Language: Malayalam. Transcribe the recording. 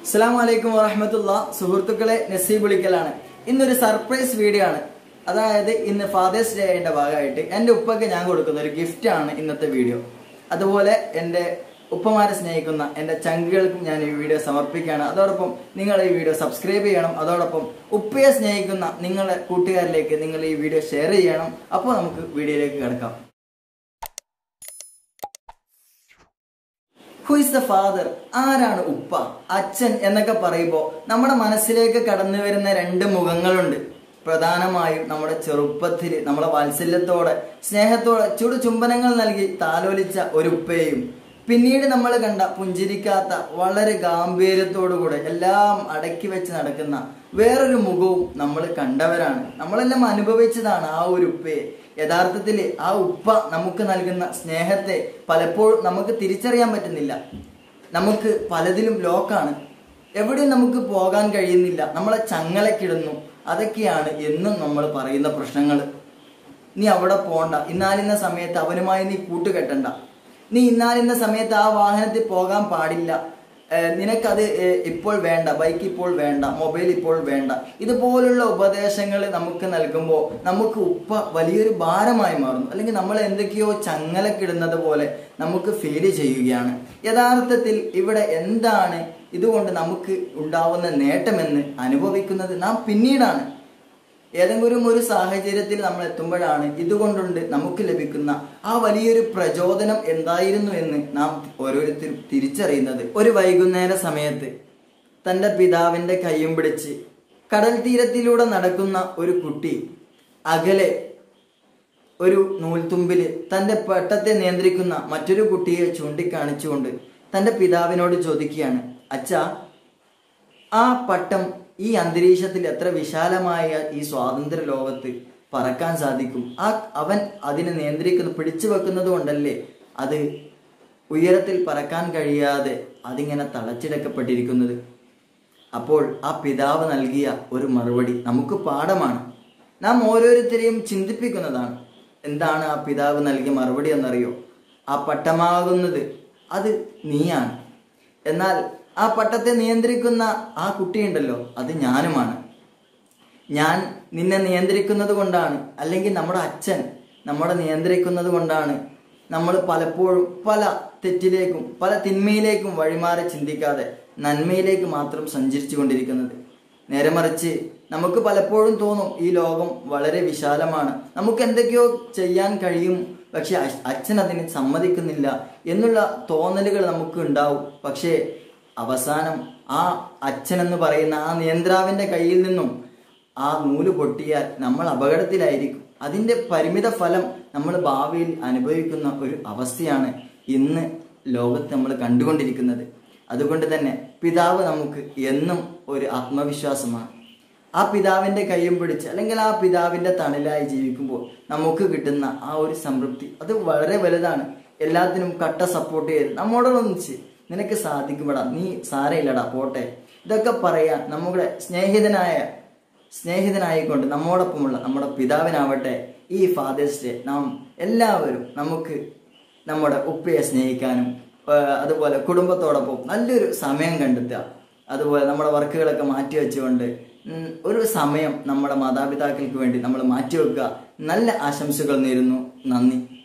അസ്സാം വലൈക്കും വറഹമത്തുള്ള സുഹൃത്തുക്കളെ നസീബ് വിളിക്കലാണ് ഇന്നൊരു സർപ്രൈസ് വീഡിയോ ആണ് അതായത് ഇന്ന് ഫാദേഴ്സ് ഡേ ആയതിന്റെ ഭാഗമായിട്ട് എൻ്റെ ഉപ്പയ്ക്ക് ഞാൻ കൊടുക്കുന്ന ഒരു ഗിഫ്റ്റ് ആണ് ഇന്നത്തെ വീഡിയോ അതുപോലെ എൻ്റെ ഉപ്പമാരെ സ്നേഹിക്കുന്ന എൻ്റെ ചങ്കുകൾക്കും ഞാൻ ഈ വീഡിയോ സമർപ്പിക്കുകയാണ് അതോടൊപ്പം നിങ്ങൾ ഈ വീഡിയോ സബ്സ്ക്രൈബ് ചെയ്യണം അതോടൊപ്പം ഉപ്പയെ സ്നേഹിക്കുന്ന നിങ്ങളുടെ കൂട്ടുകാരിലേക്ക് നിങ്ങൾ ഈ വീഡിയോ ഷെയർ ചെയ്യണം അപ്പോൾ നമുക്ക് വീഡിയോയിലേക്ക് കിടക്കാം ഹു ഇസ് ദ ഫാദർ ആരാണ് ഉപ്പ അച്ഛൻ എന്നൊക്കെ പറയുമ്പോൾ നമ്മുടെ മനസ്സിലേക്ക് കടന്നു വരുന്ന രണ്ട് മുഖങ്ങളുണ്ട് പ്രധാനമായും നമ്മുടെ ചെറുപ്പത്തിൽ നമ്മളെ വാത്സല്യത്തോടെ സ്നേഹത്തോടെ ചുടു ചുംബനങ്ങൾ നൽകി താലോലിച്ച ഒരു ഉപ്പയും പിന്നീട് നമ്മൾ കണ്ട പുഞ്ചിരിക്കാത്ത വളരെ ഗാംഭീര്യത്തോടുകൂടെ എല്ലാം അടക്കി വെച്ച് നടക്കുന്ന വേറൊരു മുഖവും നമ്മൾ കണ്ടവരാണ് നമ്മളെല്ലാം അനുഭവിച്ചതാണ് ആ ഒരു ഉപ്പയെ യഥാർത്ഥത്തിൽ ആ ഉപ്പ നമുക്ക് നൽകുന്ന സ്നേഹത്തെ പലപ്പോഴും നമുക്ക് തിരിച്ചറിയാൻ പറ്റുന്നില്ല നമുക്ക് പലതിലും ലോക്കാണ് എവിടെയും നമുക്ക് പോകാൻ കഴിയുന്നില്ല നമ്മളെ ചങ്ങലക്കിടുന്നു അതൊക്കെയാണ് എന്നും നമ്മൾ പറയുന്ന പ്രശ്നങ്ങൾ നീ അവിടെ പോണ്ട ഇന്നാലിന്ന സമയത്ത് അവനുമായി നീ കൂട്ടുകെട്ടണ്ട നീ ഇന്നാലിന്ന സമയത്ത് ആ വാഹനത്തിൽ പോകാൻ പാടില്ല ഏഹ് നിനക്കത് ഏഹ് ഇപ്പോൾ വേണ്ട ബൈക്ക് ഇപ്പോൾ വേണ്ട മൊബൈൽ ഇപ്പോൾ വേണ്ട ഇതുപോലുള്ള ഉപദേശങ്ങൾ നമുക്ക് നൽകുമ്പോൾ നമുക്ക് ഉപ്പ വലിയൊരു ഭാരമായി മാറുന്നു അല്ലെങ്കിൽ നമ്മൾ എന്തൊക്കെയോ ചങ്ങലക്കിടുന്നത് പോലെ നമുക്ക് ഫീൽ ചെയ്യുകയാണ് യഥാർത്ഥത്തിൽ ഇവിടെ എന്താണ് ഇതുകൊണ്ട് നമുക്ക് ഉണ്ടാവുന്ന നേട്ടമെന്ന് അനുഭവിക്കുന്നത് നാം പിന്നീടാണ് ഏതെങ്കിലും ഒരു സാഹചര്യത്തിൽ നമ്മൾ എത്തുമ്പോഴാണ് ഇതുകൊണ്ടുണ്ട് നമുക്ക് ലഭിക്കുന്ന ആ വലിയൊരു പ്രചോദനം എന്തായിരുന്നു എന്ന് നാം ഓരോരുത്തരും തിരിച്ചറിയുന്നത് ഒരു വൈകുന്നേര സമയത്ത് തൻ്റെ പിതാവിൻ്റെ കൈയും പിടിച്ച് കടൽ തീരത്തിലൂടെ നടക്കുന്ന ഒരു കുട്ടി അകലെ ഒരു നൂൽത്തുമ്പിൽ തൻ്റെ പട്ടത്തെ നിയന്ത്രിക്കുന്ന മറ്റൊരു കുട്ടിയെ ചൂണ്ടിക്കാണിച്ചുകൊണ്ട് തൻ്റെ പിതാവിനോട് ചോദിക്കുകയാണ് അച്ഛാ ആ പട്ടം ഈ അന്തരീക്ഷത്തിൽ എത്ര വിശാലമായ ഈ സ്വാതന്ത്ര്യ ലോകത്ത് പറക്കാൻ സാധിക്കും ആ അവൻ അതിനെ നിയന്ത്രിക്കുന്ന പിടിച്ചു വെക്കുന്നത് കൊണ്ടല്ലേ അത് ഉയരത്തിൽ പറക്കാൻ കഴിയാതെ അതിങ്ങനെ തളച്ചിടക്കപ്പെട്ടിരിക്കുന്നത് അപ്പോൾ ആ പിതാവ് നൽകിയ ഒരു മറുപടി നമുക്ക് പാഠമാണ് നാം ഓരോരുത്തരെയും ചിന്തിപ്പിക്കുന്നതാണ് എന്താണ് ആ പിതാവ് നൽകിയ മറുപടി എന്നറിയോ ആ പട്ടമാകുന്നത് അത് നീയാണ് എന്നാൽ ആ പട്ടത്തെ നിയന്ത്രിക്കുന്ന ആ കുട്ടിയുണ്ടല്ലോ അത് ഞാനുമാണ് ഞാൻ നിന്നെ നിയന്ത്രിക്കുന്നത് കൊണ്ടാണ് അല്ലെങ്കിൽ നമ്മുടെ അച്ഛൻ നമ്മളെ നിയന്ത്രിക്കുന്നത് കൊണ്ടാണ് നമ്മൾ പലപ്പോഴും പല തെറ്റിലേക്കും പല തിന്മയിലേക്കും വഴിമാറി ചിന്തിക്കാതെ നന്മയിലേക്ക് മാത്രം സഞ്ചരിച്ചു കൊണ്ടിരിക്കുന്നത് നേരെ മറിച്ച് നമുക്ക് പലപ്പോഴും തോന്നും ഈ ലോകം വളരെ വിശാലമാണ് നമുക്ക് എന്തൊക്കെയോ ചെയ്യാൻ കഴിയും പക്ഷെ അ- അച്ഛൻ അതിന് സമ്മതിക്കുന്നില്ല എന്നുള്ള തോന്നലുകൾ നമുക്ക് ഉണ്ടാവും പക്ഷേ അവസാനം ആ അച്ഛൻ എന്ന് പറയുന്ന ആ നിയന്ത്രാവിന്റെ കയ്യിൽ നിന്നും ആ നൂല് പൊട്ടിയാൽ നമ്മൾ അപകടത്തിലായിരിക്കും അതിന്റെ പരിമിത ഫലം നമ്മൾ ഭാവിയിൽ അനുഭവിക്കുന്ന ഒരു അവസ്ഥയാണ് ഇന്ന് ലോകത്ത് നമ്മൾ കണ്ടുകൊണ്ടിരിക്കുന്നത് അതുകൊണ്ട് തന്നെ പിതാവ് നമുക്ക് എന്നും ഒരു ആത്മവിശ്വാസമാണ് ആ പിതാവിന്റെ കൈയും പിടിച്ച് അല്ലെങ്കിൽ ആ പിതാവിന്റെ തണലായി ജീവിക്കുമ്പോൾ നമുക്ക് കിട്ടുന്ന ആ ഒരു സംതൃപ്തി അത് വളരെ വലുതാണ് എല്ലാത്തിനും കട്ട സപ്പോർട്ട് ചെയ്ത് നമ്മോടൊന്നിച്ച് നിനക്ക് സാധിക്കുമെടാ നീ സാരയില്ലടാ പോട്ടെ ഇതൊക്കെ പറയാൻ നമ്മുടെ സ്നേഹിതനായ സ്നേഹിതനായിക്കൊണ്ട് നമ്മോടൊപ്പമുള്ള നമ്മുടെ പിതാവിനാവട്ടെ ഈ ഫാദേഴ്സ് ഡേ നാം എല്ലാവരും നമുക്ക് നമ്മുടെ ഉപ്പയെ സ്നേഹിക്കാനും ആ, അതുപോലെ കുടുംബത്തോടൊപ്പം നല്ലൊരു സമയം കണ്ടെത്തുക അതുപോലെ നമ്മുടെ വർക്കുകളൊക്കെ മാറ്റി വെച്ചുകൊണ്ട് ഉം, ഒരു സമയം നമ്മുടെ മാതാപിതാക്കൾക്ക് വേണ്ടി നമ്മൾ മാറ്റിവെക്കുക നല്ല ആശംസകൾ നേരുന്നു നന്ദി